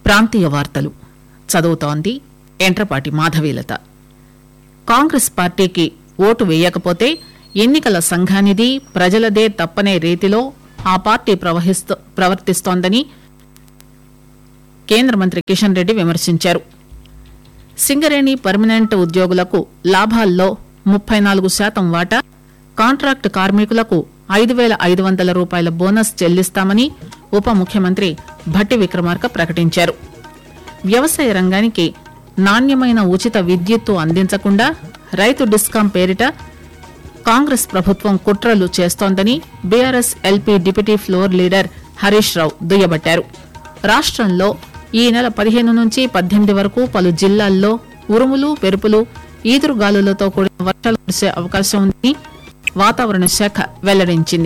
ప్రాంతీయ వార్తలు చదువుతోంది ఎంట్రపాటి మాధవీలత కాంగ్రెస్ పార్టీకి ఓటు వేయకపోతే ఎన్నికల సంఘానిది ప్రజలదే తప్పనే రీతిలో ఆ పార్టీ ప్రవహిస్తూ ప్రవర్తిస్తోందని కేంద్ర మంత్రి కిషన్ రెడ్డి విమర్శించారు సింగరేణి పర్మనెంట్ ఉద్యోగులకు లాభాల్లో ముప్పై నాలుగు శాతం వాటా కాంట్రాక్టు కార్మికులకు ఐదు వేల ఐదు వందల రూపాయల బోనస్ చెల్లిస్తామని ఉప ముఖ్యమంత్రి భట్టి విక్రమార్క ప్రకటించారు వ్యవసాయ రంగానికి నాణ్యమైన ఉచిత విద్యుత్తు అందించకుండా రైతు డిస్కాం పేరిట కాంగ్రెస్ ప్రభుత్వం కుట్రలు చేస్తోందని BRS LP deputy floor leader Harish Rao దుయ్యబట్టారు రాష్టంలో ఈ నెల పదిహేను నుంచి పద్దెనిమిది వరకు పలు జిల్లాల్లో ఉరుములు పెరుపులు ఈదురుగాలులతో కూడిన వర్షాలు కురిసే అవకాశం ఉందని వాతావరణ శాఖ వెల్లడించింది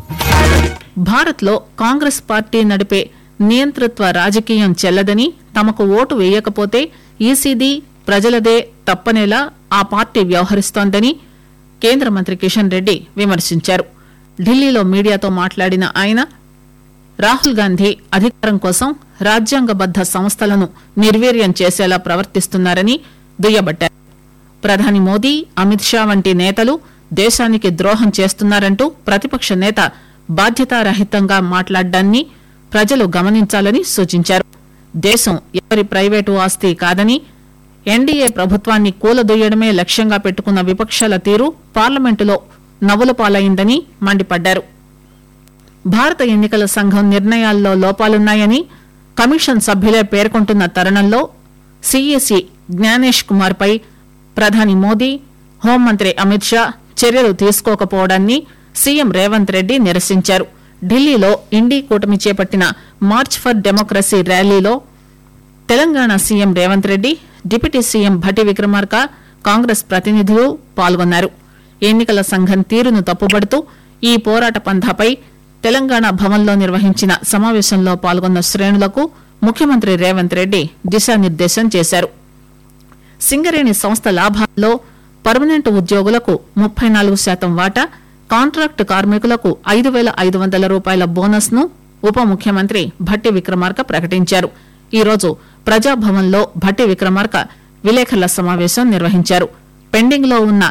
భారత్ లో కాంగ్రెస్ పార్టీ నడిపే నియంతృత్వ రాజకీయం చెల్లదని తమకు ఓటు వేయకపోతే ఈసీదీ ప్రజలదే తప్పనేలా ఆ పార్టీ వ్యవహరిస్తోందని కేంద్ర మంత్రి కిషన్ రెడ్డి విమర్శించారు ఢిల్లీలో మీడియాతో మాట్లాడిన ఆయన రాహుల్ గాంధీ అధికారం కోసం రాజ్యాంగబద్ద సంస్థలను నిర్వీర్యం చేసేలా ప్రవర్తిస్తున్నారని దుయ్యబట్టారు ప్రధాని మోదీ అమిత్ షా వంటి నేతలు దేశానికి ద్రోహం చేస్తున్నారంటూ ప్రతిపక్ష నేత బాధ్యతారహితంగా మాట్లాడ్డాన్ని ప్రజలు గమనించాలని సూచించారు దేశం ఎవరి ప్రైవేటు ఆస్తి కాదని ఎన్డీఏ ప్రభుత్వాన్ని కూలదొయ్యడమే లక్ష్యంగా పెట్టుకున్న విపక్షాల తీరు పార్లమెంటులో నవ్వుల పాలైందని మండిపడ్డారు భారత ఎన్నికల సంఘం నిర్ణయాల్లో లోపాలున్నాయని కమిషన్ సభ్యులే పేర్కొంటున్న తరుణంలో సీఈసీ జ్ఞానేష్ కుమార్ పై ప్రధాని మోదీ హోంమంత్రి అమిత్ షా చర్యలు తీసుకోకపోవడాన్ని సీఎం రేవంత్ రెడ్డి నిరసించారు ఢిల్లీలో ఇండీ కూటమి చేపట్టిన మార్చ్ ఫర్ డెమోక్రసీ ర్యాలీలో Telangana CM Revanth Reddy deputy CM Bhatti Vikramarka Congress ప్రతినిధులు పాల్గొన్నారు ఎన్నికల సంఘం తీరును తప్పుబడుతూ ఈ పోరాట పంథాపై తెలంగాణ భవన్లో నిర్వహించిన సమావేశంలో పాల్గొన్న శ్రేణులకు ముఖ్యమంత్రి రేవంత్ రెడ్డి దిశానిర్దేశం చేశారు సింగరేణి సంస్థ లాభాల్లో పర్మనెంట్ ఉద్యోగులకు ముప్పై నాలుగు శాతం వాటా కాంట్రాక్టు కార్మికులకు ఐదు వేల ఐదు వందల రూపాయల బోనస్ ను ఉప ముఖ్యమంత్రి భట్టి విక్రమార్క ప్రకటించారు ఈ రోజు ప్రజాభవన్లో భట్టి విక్రమార్క విలేకరుల సమావేశం నిర్వహించారు పెండింగ్ లో ఉన్న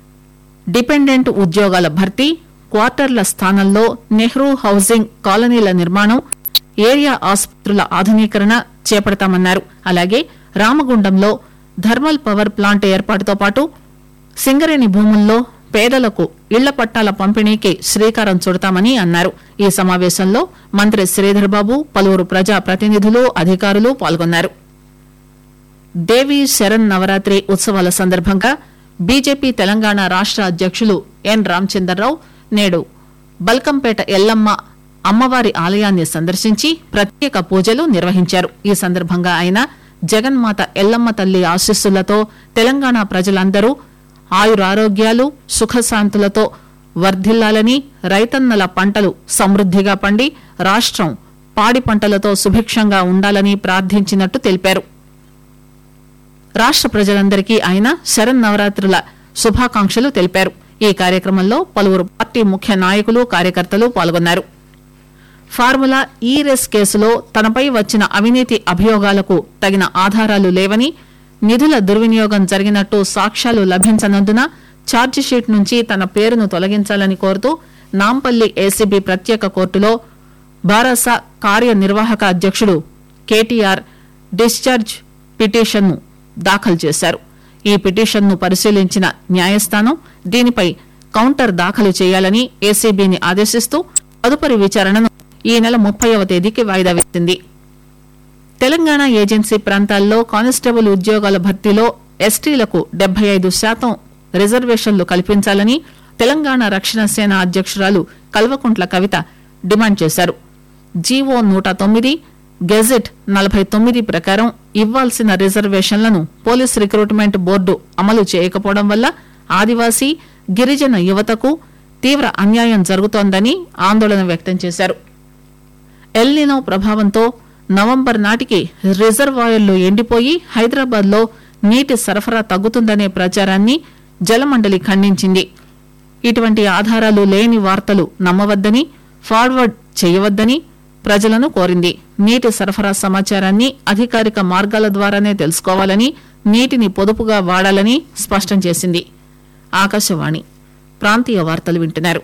డిపెండెంట్ ఉద్యోగాల భర్తీ క్వార్టర్ల స్థానంలో నెహ్రూ హౌసింగ్ కాలనీల నిర్మాణం ఏరియా ఆసుపత్రుల ఆధునీకరణ చేపడతామన్నారు అలాగే రామగుండంలో థర్మల్ పవర్ ప్లాంట్ ఏర్పాటుతో పాటు సింగరేణి భూముల్లో పేదలకు ఇళ్ల పట్టాల పంపిణీకి శ్రీకారం చుడతామని అన్నారు ఈ సమావేశంలో మంత్రి శ్రీధర్ బాబు పలువురు ప్రజా ప్రతినిధులు అధికారులు పాల్గొన్నారు దేవీ శరణ్ నవరాత్రి ఉత్సవాల సందర్భంగా బీజేపీ తెలంగాణ రాష్ట అధ్యక్షులు ఎన్ రామచంద్రరావు నేడు బల్కంపేట ఎల్లమ్మ అమ్మవారి ఆలయాన్ని సందర్శించి ప్రత్యేక పూజలు నిర్వహించారు ఈ సందర్భంగా ఆయన జగన్మాత ఎల్లమ్మ తల్లి ఆశీస్సులతో తెలంగాణ ప్రజలందరూ ఆయురారోగ్యాలు సుఖశాంతులతో వర్ధిల్లాలని రైతన్నల పంటలు సమృద్దిగా పండి రాష్టం పాడి పంటలతో సుభిక్షంగా ఉండాలని ప్రార్థించినట్టు తెలిపారు రాష్ట ప్రజలందరికీ ఆయన శరన్నవరాత్రుల శుభాకాంక్షలు తెలిపారు ఈ కార్యక్రమంలో పలువురు పార్టీ ముఖ్య నాయకులు కార్యకర్తలు పాల్గొన్నారు ఫార్ములా ఈ రేస్ కేసులో తనపై వచ్చిన అవినీతి అభియోగాలకు తగిన ఆధారాలు లేవని నిధుల దుర్వినియోగం జరిగినట్టు సాక్ష్యాలు లభించనందున ఛార్జిషీట్ నుంచి తన పేరును తొలగించాలని కోరుతూ నాంపల్లి ఏసీబీ ప్రత్యేక కోర్టులో బారాసా కార్యనిర్వాహక అధ్యక్షుడు కేటీఆర్ డిశ్చార్జ్ పిటిషన్ను దాఖలు చేశారు ఈ పిటిషన్ను పరిశీలించిన న్యాయస్థానం దీనిపై కౌంటర్ దాఖలు చేయాలని ఏసీబీని ఆదేశిస్తూ తదుపరి విచారణను ఈ నెల ముప్పైవ తేదీకి వాయిదా వేసింది తెలంగాణ ఏజెన్సీ ప్రాంతాల్లో కానిస్టేబుల్ ఉద్యోగాల భర్తీలో ఎస్టీలకు డెబ్బై ఐదు శాతం రిజర్వేషన్లు కల్పించాలని తెలంగాణ రక్షణ సేన అధ్యక్షురాలు కల్వకుంట్ల కవిత డిమాండ్ చేశారు జీవో నూట తొమ్మిది గెజెట్ నలభై తొమ్మిది ప్రకారం ఇవ్వాల్సిన రిజర్వేషన్లను పోలీస్ రిక్రూట్మెంట్ బోర్డు అమలు చేయకపోవడం వల్ల ఆదివాసీ గిరిజన యువతకు తీవ్ర అన్యాయం జరుగుతోందని ఆందోళన వ్యక్తం చేశారు ఎల్నినో ప్రభావంతో నవంబర్ నాటికి రిజర్వాయర్లు ఎండిపోయి హైదరాబాద్ లో నీటి సరఫరా తగ్గుతుందనే ప్రచారాన్ని జలమండలి ఖండించింది ఇటువంటి ఆధారాలు లేని వార్తలు నమ్మవద్దని ఫార్వర్డ్ చేయవద్దని ప్రజలను కోరింది నీటి సరఫరా సమాచారాన్ని అధికారిక మార్గాల ద్వారానే తెలుసుకోవాలని నీటిని పొదుపుగా వాడాలని స్పష్టం చేసింది ఆకాశవాణి ప్రాంతీయ వార్తలు వింటున్నారు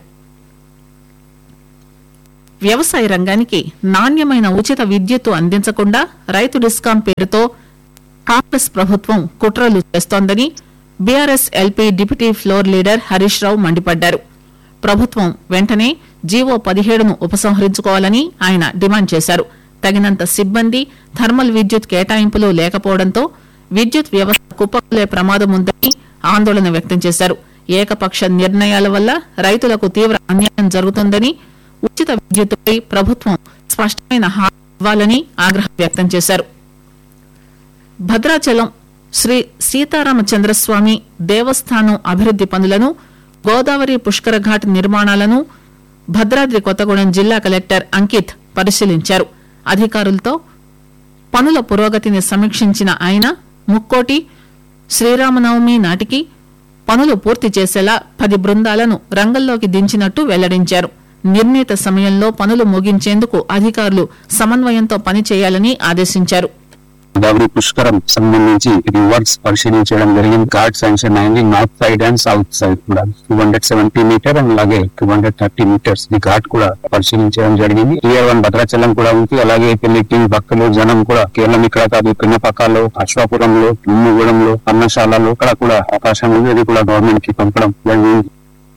వ్యవసాయ రంగానికి నాణ్యమైన ఉచిత విద్యుత్తు అందించకుండా రైతు డిస్కాం పేరుతో కాంగ్రెస్ ప్రభుత్వం కుట్రలు చేస్తోందని BRS LP deputy floor leader Harish Rao మండిపడ్డారు ప్రభుత్వం వెంటనే జీవో పదిహేడును ఉపసంహరించుకోవాలని ఆయన డిమాండ్ చేశారు తగినంత సిబ్బంది థర్మల్ విద్యుత్ కేటాయింపులు లేకపోవడంతో విద్యుత్ వ్యవస్థ కుప్పకూలే ప్రమాదం ఉందని ఆందోళన వ్యక్తం చేశారు ఏకపక్ష నిర్ణయాల వల్ల రైతులకు తీవ్ర అన్యాయం జరుగుతుందని ఉచిత విద్యుత్తుపై ప్రభుత్వం స్పష్టమైన హామీ ఇవ్వాలని ఆగ్రహం వ్యక్తం చేశారు భద్రాచలం శ్రీ సీతారామచంద్రస్వామి దేవస్థానం అభివృద్ది పనులను గోదావరి పుష్కర ఘాట్ నిర్మాణాలను భద్రాద్రి కొత్తగూడెం జిల్లా కలెక్టర్ అంకిత్ పరిశీలించారు అధికారులతో పనుల పురోగతిని సమీక్షించిన ఆయన ముక్కోటి శ్రీరామనవమి నాటికి పనులు పూర్తి చేసేలా పది బృందాలను రంగంలోకి దించినట్టు వెల్లడించారు నిర్ణీత సమయంలో పనులు ముగించేందుకు అధికారులు సమన్వయంతో పనిచేయాలని ఆదేశించారు గౌరీ పుష్కరం సంబంధించి రివర్స్ పరిశీలించడం జరిగింది ఘాట్ శాంక్షన్ అయింది north side and south side కూడా two hundred seventy metre and అలాగే టూ హండ్రెడ్ థర్టీ మీటర్స్ ఈ ఘాట్ కూడా పరిశీలించడం జరిగింది టియర్ వన్ భద్రాచలం కూడా ఉంది అలాగే పెళ్లికి భక్తులు జనం కూడా కేవలం ఇక్కడ కాదు పిన్నపకాలో అశ్వాపురంలో ముమ్ముగూడెంలో అన్నశాలలో ఇక్కడ కూడా అవకాశం ఉంది ఇది కూడా గవర్నమెంట్ కి పంపడం జరిగింది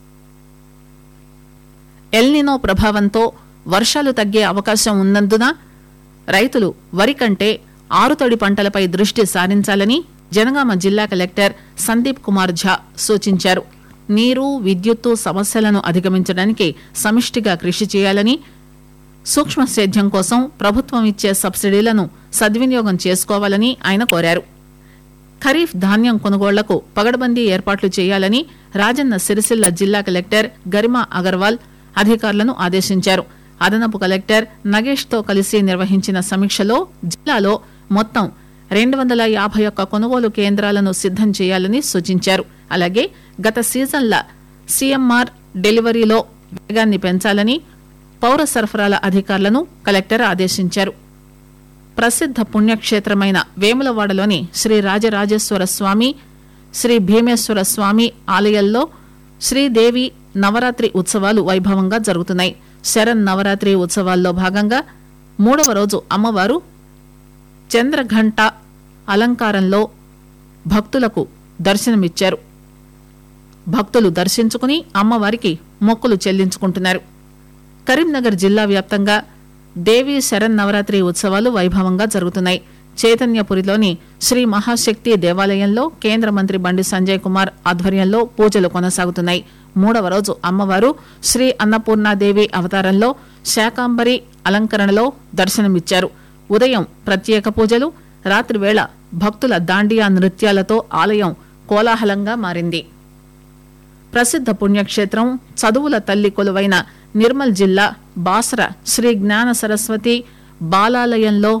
ఎల్నినో ప్రభావంతో వర్షాలు తగ్గే అవకాశం ఉన్నందున రైతులు వరి కంటే ఆరుతడి పంటలపై దృష్టి సారించాలని జనగామ జిల్లా కలెక్టర్ సందీప్ కుమార్ ఝా సూచించారు నీరు విద్యుత్తు సమస్యలను అధిగమించడానికి సమిష్టిగా కృషి చేయాలని సూక్ష్మ సేద్యం కోసం ప్రభుత్వం ఇచ్చే సబ్సిడీలను సద్వినియోగం చేసుకోవాలని ఆయన కోరారు ఖరీఫ్ ధాన్యం కొనుగోళ్లకు పగడబందీ ఏర్పాట్లు చేయాలని రాజన్న సిరిసిల్ల జిల్లా కలెక్టర్ గరిమా అగర్వాల్ అధికారులను ఆదేశించారు అదనపు కలెక్టర్ నగేష్ తో కలిసి నిర్వహించిన సమీక్షలో జిల్లాలో మొత్తం రెండు వందల యాభై ఒక్క కొనుగోలు కేంద్రాలను సిద్దం చేయాలని సూచించారు అలాగే గత సీజన్ల సీఎంఆర్ డెలివరీలో వేగాన్ని పెంచాలని పౌర సరఫరాల అధికారులను కలెక్టర్ ఆదేశించారు ప్రసిద్ధ పుణ్యక్షేత్రమైన వేములవాడలోని శ్రీ రాజరాజేశ్వర స్వామి శ్రీ భీమేశ్వర స్వామి ఆలయాల్లో శ్రీదేవి నవరాత్రి ఉత్సవాలు వైభవంగా జరుగుతున్నాయి శరణ్ నవరాత్రి ఉత్సవాల్లో భాగంగా మూడవ రోజు అమ్మవారు చంద్రఘంట అలంకారంలో భక్తులకు దర్శనమిచ్చారు భక్తులు దర్శించుకుని అమ్మవారికి మొక్కులు చెల్లించుకుంటున్నారు కరీంనగర్ జిల్లా వ్యాప్తంగా దేవీ శరన్నవరాత్రి ఉత్సవాలు వైభవంగా జరుగుతున్నాయి చైతన్యపురిలోని శ్రీ మహాశక్తి దేవాలయంలో కేంద్ర మంత్రి బండి సంజయ్ కుమార్ ఆధ్వర్యంలో పూజలు కొనసాగుతున్నాయి మూడవ రోజు అమ్మవారు శ్రీ అన్నపూర్ణాదేవి అవతారంలో శాకాంబరి అలంకరణలో దర్శనమిచ్చారు ఉదయం ప్రత్యేక పూజలు రాత్రి వేళ భక్తుల దాండియా నృత్యాలతో ఆలయం కోలాహలంగా మారింది ప్రసిద్ధ పుణ్యక్షేత్రం చదువుల తల్లి కొలువైన నిర్మల్ జిల్లా బాసర శ్రీ జ్ఞాన సరస్వతి బాలాలయంలో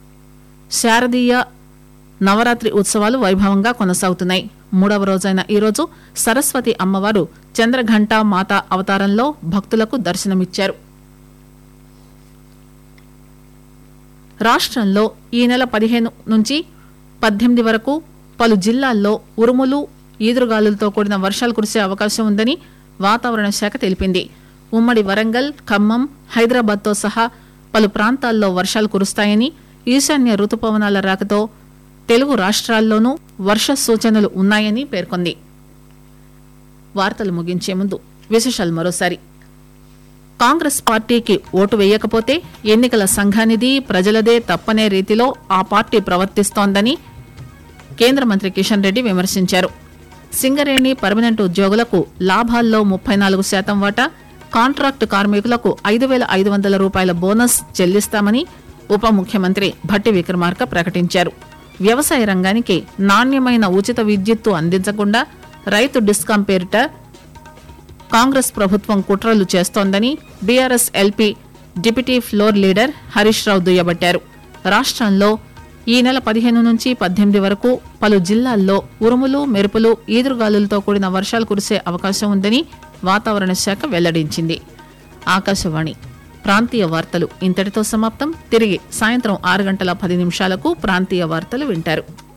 శారదీయ నవరాత్రి ఉత్సవాలు వైభవంగా కొనసాగుతున్నాయి మూడవ రోజైన ఈరోజు సరస్వతి అమ్మవారు చంద్రఘంటా మాత అవతారంలో భక్తులకు దర్శనమిచ్చారు రాష్ట్రంలో ఈ నెల పదిహేను నుంచి పద్దెనిమిది వరకు పలు జిల్లాల్లో ఉరుములు ఈదురుగాలులతో కూడిన వర్షాలు కురిసే అవకాశం ఉందని వాతావరణ శాఖ తెలిపింది ఉమ్మడి వరంగల్ ఖమ్మం హైదరాబాద్తో సహా పలు ప్రాంతాల్లో వర్షాలు కురుస్తాయని ఈశాన్య రుతుపవనాల రాకతో తెలుగు రాష్ట్రాల్లోనూ వర్ష సూచనలు ఉన్నాయని పేర్కొంది వార్తలు ముగించే ముందు విశేషాలు మరోసారి కాంగ్రెస్ పార్టీకి ఓటు వేయకపోతే ఎన్నికల సంఘానిది ప్రజలదే తప్పనే రీతిలో ఆ పార్టీ ప్రవర్తిస్తోందని కేంద్ర మంత్రి కిషన్ రెడ్డి విమర్శించారు సింగరేణి పర్మనెంట్ ఉద్యోగులకు లాభాల్లో ముప్పై నాలుగు శాతం వాటా కాంట్రాక్టు కార్మికులకు ఐదు వేల ఐదు వందల రూపాయల బోనస్ చెల్లిస్తామని ఉప ముఖ్యమంత్రి భట్టి విక్రమార్క ప్రకటించారు వ్యవసాయ రంగానికి నాణ్యమైన ఉచిత విద్యుత్తు అందించకుండా రైతు డిస్కాం పేరిట కాంగ్రెస్ ప్రభుత్వం కుట్రలు చేస్తోందని BRS LP deputy floor leader Harish Rao దుయ్యబట్టారు రాష్ట్రంలో ఈ నెల పదిహేను నుంచి పద్దెనిమిది వరకు పలు జిల్లాల్లో ఉరుములు మెరుపులు ఈదురుగాలులతో కూడిన వర్షాలు కురిసే అవకాశం ఉందని వాతావరణ శాఖ వెల్లడించింది ఆకాశవాణి ప్రాంతీయ వార్తలు ఇంతటితో సమాప్తం తిరిగి సాయంత్రం ఆరు గంటల పది నిమిషాలకు ప్రాంతీయ వార్తలు వింటారు